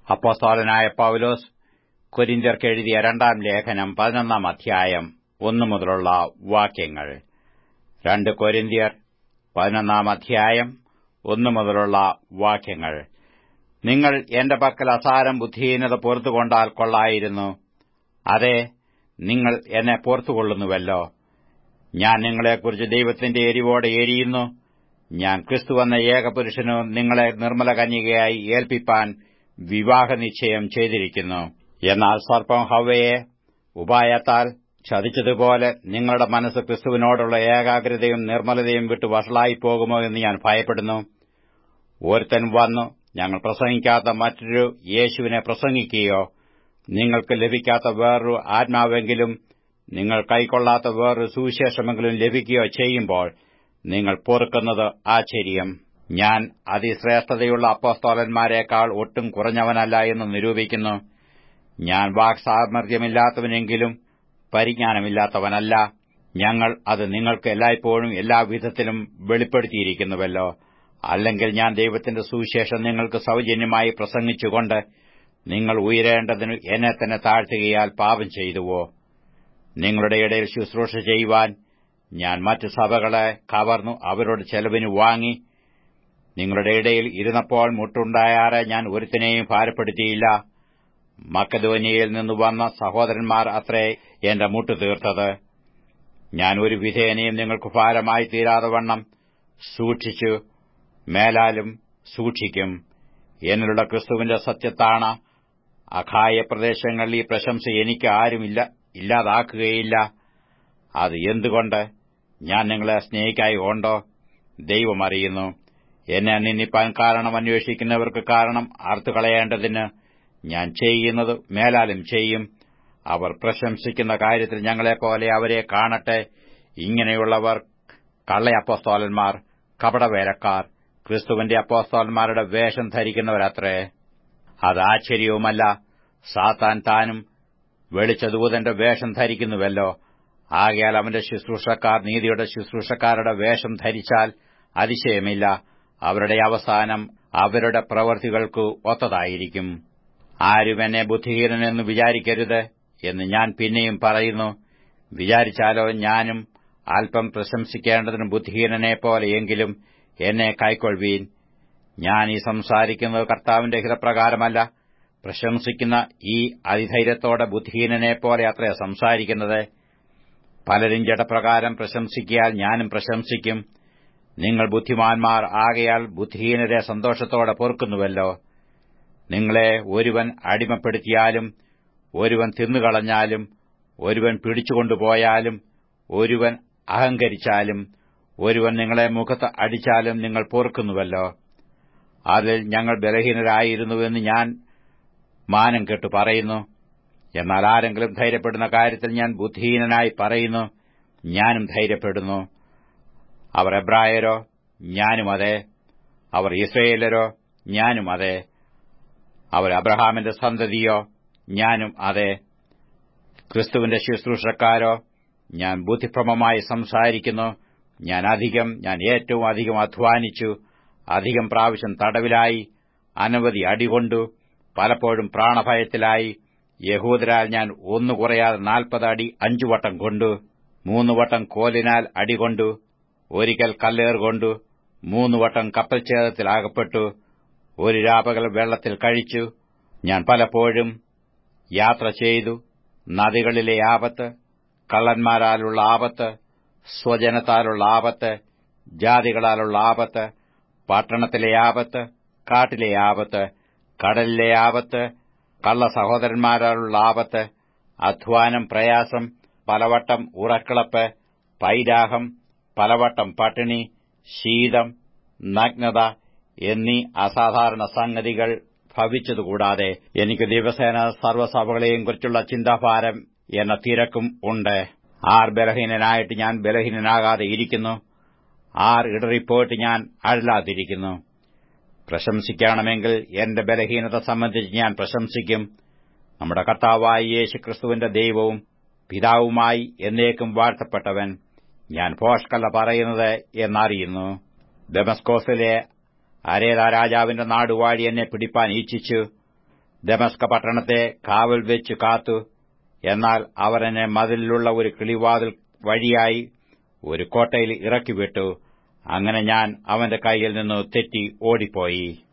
അപ്പോസ്തോലനായ പൌലോസ് കൊരിന്ത്യർക്ക് എഴുതിയ രണ്ടാം ലേഖനം പതിനൊന്നാം അധ്യായം ഒന്നു മുതലുള്ള വാക്യങ്ങൾ രണ്ട് കൊരിന്ത്യർ പതിനൊന്നാം അധ്യായം ഒന്നു മുതലുള്ള വാക്യങ്ങൾ നിങ്ങൾ എന്റെ പക്കൽ അസാരം ബുദ്ധിഹീനത പുറത്തുകൊണ്ടാൽ കൊള്ളായിരുന്നു അതെ നിങ്ങൾ എന്നെ പുറത്തുകൊള്ളുന്നുവല്ലോ ഞാൻ നിങ്ങളെക്കുറിച്ച് ദൈവത്തിന്റെ എരിവോടെ എരിയുന്നു ഞാൻ ക്രിസ്തുവെന്ന ഏകപുരുഷനു നിങ്ങളെ നിർമ്മല കന്യകയായി ഏൽപ്പിപ്പാൻ വിവാഹ നിശ്ചയം ചെയ്തിരിക്കുന്നു എന്നാൽ സർപ്പം ഹവയെ ഉപായത്താൽ ചതിച്ചതുപോലെ നിങ്ങളുടെ മനസ്സ് ക്രിസ്തുവിനോടുള്ള ഏകാഗ്രതയും നിർമ്മലതയും വിട്ട് വഷളായിപ്പോകുമോ എന്ന് ഞാൻ ഭയപ്പെടുന്നു ഒരുത്തൻ വന്നു ഞങ്ങൾ പ്രസംഗിക്കാത്ത മറ്റൊരു യേശുവിനെ പ്രസംഗിക്കുകയോ നിങ്ങൾക്ക് ലഭിക്കാത്ത വേറൊരു ആത്മാവെങ്കിലും നിങ്ങൾ കൈക്കൊള്ളാത്ത വേറൊരു സുവിശേഷമെങ്കിലും ലഭിക്കുകയോ ചെയ്യുമ്പോൾ നിങ്ങൾ പൊറുക്കുന്നത് ആശ്ചര്യം ഞാൻ അതിശ്രേഷ്ഠതയുള്ള അപ്പോസ്തോലന്മാരെക്കാൾ ഒട്ടും കുറഞ്ഞവനല്ല എന്ന് നിരൂപിക്കുന്നു ഞാൻ വാക്സാമർഥ്യമില്ലാത്തവനെങ്കിലും പരിജ്ഞാനമില്ലാത്തവനല്ല ഞങ്ങൾ അത് നിങ്ങൾക്ക് എല്ലായ്പ്പോഴും എല്ലാവിധത്തിലും വെളിപ്പെടുത്തിയിരിക്കുന്നുവല്ലോ അല്ലെങ്കിൽ ഞാൻ ദൈവത്തിന്റെ സുവിശേഷം നിങ്ങൾക്ക് സൗജന്യമായി പ്രസംഗിച്ചുകൊണ്ട് നിങ്ങൾ ഉയരേണ്ടതിന് എന്നെ തന്നെ താഴ്ത്തുകയാൽ പാപം ചെയ്തുവോ നിങ്ങളുടെ ഇടയിൽ ശുശ്രൂഷ ചെയ്യുവാൻ ഞാൻ മറ്റ് സഭകളെ കവർന്നു അവരോട് ചെലവിന് വാങ്ങി നിങ്ങളുടെ ഇടയിൽ ഇരുന്നപ്പോൾ മുട്ടുണ്ടായാറെ ഞാൻ ഒരുത്തിനെയും ഭാരപ്പെടുത്തിയില്ല മക്കധോനിയയിൽ നിന്ന് വന്ന സഹോദരന്മാർ അത്രേ എന്റെ മുട്ടു തീർത്തത് ഞാൻ ഒരു വിധേനയും നിങ്ങൾക്ക് ഭാരമായി തീരാതെ വണ്ണം സൂക്ഷിച്ചു മേലാലും സൂക്ഷിക്കും എന്നിലുള്ള ക്രിസ്തുവിന്റെ സത്യത്താണ് അഖായ പ്രദേശങ്ങളിൽ ഈ പ്രശംസ എനിക്ക് ആരുമില്ല ഇല്ലാതാക്കുകയില്ല അത് എന്തുകൊണ്ട് ഞാൻ നിങ്ങളെ സ്നേഹിക്കായി കൊണ്ടോ ദൈവം അറിയുന്നു എന്നെ നിന്ദിപ്പാൻ കാരണം അന്വേഷിക്കുന്നവർക്ക് കാരണം അർത്തുകളയേണ്ടതിന് ഞാൻ ചെയ്യുന്നത് മേലാലും ചെയ്യും അവർ പ്രശംസിക്കുന്ന കാര്യത്തിൽ ഞങ്ങളെപ്പോലെ അവരെ കാണട്ടെ ഇങ്ങനെയുള്ളവർ കള്ളയപ്പോസ്തോലന്മാർ കപടവേലക്കാർ ക്രിസ്തുവിന്റെ അപ്പോസ്തോലന്മാരുടെ വേഷം ധരിക്കുന്നവരത്രേ അത് ആശ്ചര്യവുമല്ല സാത്താൻ താനും വെളിച്ചദൂതന്റെ വേഷം ധരിക്കുന്നുവല്ലോ ആകയാൽ അവന്റെ ശുശ്രൂഷക്കാർ നീതിയുടെ ശുശ്രൂഷക്കാരുടെ വേഷം ധരിച്ചാൽ അതിശയമില്ല അവരുടെ അവസാനം അവരുടെ പ്രവൃത്തികൾക്ക് ഒത്തതായിരിക്കും ആരും എന്നെ ബുദ്ധിഹീനനെന്ന് വിചാരിക്കരുത് എന്ന് ഞാൻ പിന്നെയും പറയുന്നു വിചാരിച്ചാലോ ഞാനും അല്പം പ്രശംസിക്കേണ്ടതിന് ബുദ്ധിഹീനനെ പോലെയെങ്കിലും എന്നെ കൈക്കൊള്ളുവീൻ ഞാൻ ഈ സംസാരിക്കുന്നത് കർത്താവിന്റെ ഹിതപ്രകാരമല്ല പ്രശംസിക്കുന്ന ഈ അതിധൈര്യത്തോടെ ബുദ്ധിഹീനനെ പോലെ അത്ര സംസാരിക്കുന്നത് പലരും ജഡപ്രകാരം പ്രശംസിക്കിയാൽ ഞാനും പ്രശംസിക്കും നിങ്ങൾ ബുദ്ധിമാന്മാർ ആകയാൽ ബുദ്ധിഹീനരെ സന്തോഷത്തോടെ പൊറുക്കുന്നുവല്ലോ നിങ്ങളെ ഒരുവൻ അടിമപ്പെടുത്തിയാലും ഒരുവൻ തിന്നുകളഞ്ഞാലും ഒരുവൻ പിടിച്ചുകൊണ്ടുപോയാലും ഒരുവൻ അഹങ്കരിച്ചാലും ഒരുവൻ നിങ്ങളെ മുഖത്ത് അടിച്ചാലും നിങ്ങൾ പൊറുക്കുന്നുവല്ലോ അതിൽ ഞങ്ങൾ ബലഹീനരായിരുന്നുവെന്ന് ഞാൻ മാനം കെട്ടു പറയുന്നു എന്നാൽ ആരെങ്കിലും ധൈര്യപ്പെടുന്ന കാര്യത്തിൽ ഞാൻ ബുദ്ധിഹീനനായി പറയുന്നു ഞാനും ധൈര്യപ്പെടുന്നു അവർ എബ്രായരോ ഞാനും അതെ അവർ ഇസ്രയേലരോ ഞാനും അതെ അവർ അബ്രഹാമിന്റെ സന്തതിയോ ഞാനും അതെ ക്രിസ്തുവിന്റെ ശുശ്രൂഷക്കാരോ ഞാൻ ബുദ്ധിഭ്രമമായി സംസാരിക്കുന്നു ഞാൻ അധികം ഞാൻ ഏറ്റവും അധികം അധ്വാനിച്ചു അധികം പ്രാവശ്യം തടവിലായി അനവധി അടികൊണ്ടു പലപ്പോഴും പ്രാണഭയത്തിലായി യഹൂദരാൽ ഞാൻ ഒന്നു കുറയാതെ നാൽപ്പത് അടി അഞ്ചു വട്ടം കൊണ്ടു മൂന്ന് വട്ടം കോലിനാൽ അടികൊണ്ടു ഒരിക്കൽ കല്ലേർ കൊണ്ടു മൂന്ന് വട്ടം കപ്പൽഛേദത്തിൽ അകപ്പെട്ടു ഒരു രാപകൽ വെള്ളത്തിൽ കഴിച്ചു ഞാൻ പലപ്പോഴും യാത്ര ചെയ്തു നദികളിലെ ആപത്ത് കള്ളന്മാരാലുള്ള ആപത്ത് സ്വജനത്താലുള്ള ആപത്ത് ജാതികളാലുള്ള ആപത്ത് പട്ടണത്തിലെ ആപത്ത് കാട്ടിലെ ആപത്ത് കടലിലെ ആപത്ത് കള്ള സഹോദരന്മാരാലുള്ള ആപത്ത് അധ്വാനം പ്രയാസം പലവട്ടം ഉറക്കിളപ്പ് പൈരാഹം പലവട്ടം പട്ടിണി ശീതം നഗ്നത എന്നീ അസാധാരണ സംഗതികൾ ഭവിച്ചതുകൂടാതെ എനിക്ക് ദിവസേന സർവ്വസഭകളെയും കുറിച്ചുള്ള ചിന്താഭാരം എന്ന തിരക്കും ഉണ്ട് ആർ ബലഹീനനായിട്ട് ഞാൻ ബലഹീനനാകാതെ ഇരിക്കുന്നു ആർ ഇടറിപ്പോയിട്ട് ഞാൻ അഴലാതിരിക്കുന്നു പ്രശംസിക്കണമെങ്കിൽ എന്റെ ബലഹീനത സംബന്ധിച്ച് ഞാൻ പ്രശംസിക്കും നമ്മുടെ കർത്താവായ യേശുക്രിസ്തുവിന്റെ ദൈവവും പിതാവുമായി എന്നേക്കും വാഴ്ത്തപ്പെട്ടവൻ ഞാൻ ഭോഷ്കല്ല പറയുന്നത് എന്നറിയുന്നു ഡെമസ്കോസിലെ അരേത രാജാവിന്റെ നാടുവാഴി എന്നെ പിടിപ്പാൻ ഈച്ഛിച്ചു ദമസ്ക പട്ടണത്തെ കാവൽ വെച്ച് കാത്തു എന്നാൽ അവർ എന്നെ മതിലിലുള്ള ഒരു കിളിവാതിൽ വഴിയായി ഒരു കോട്ടയിൽ ഇറക്കിവിട്ടു അങ്ങനെ ഞാൻ അവന്റെ കൈയിൽ നിന്ന് തെറ്റി ഓടിപ്പോയി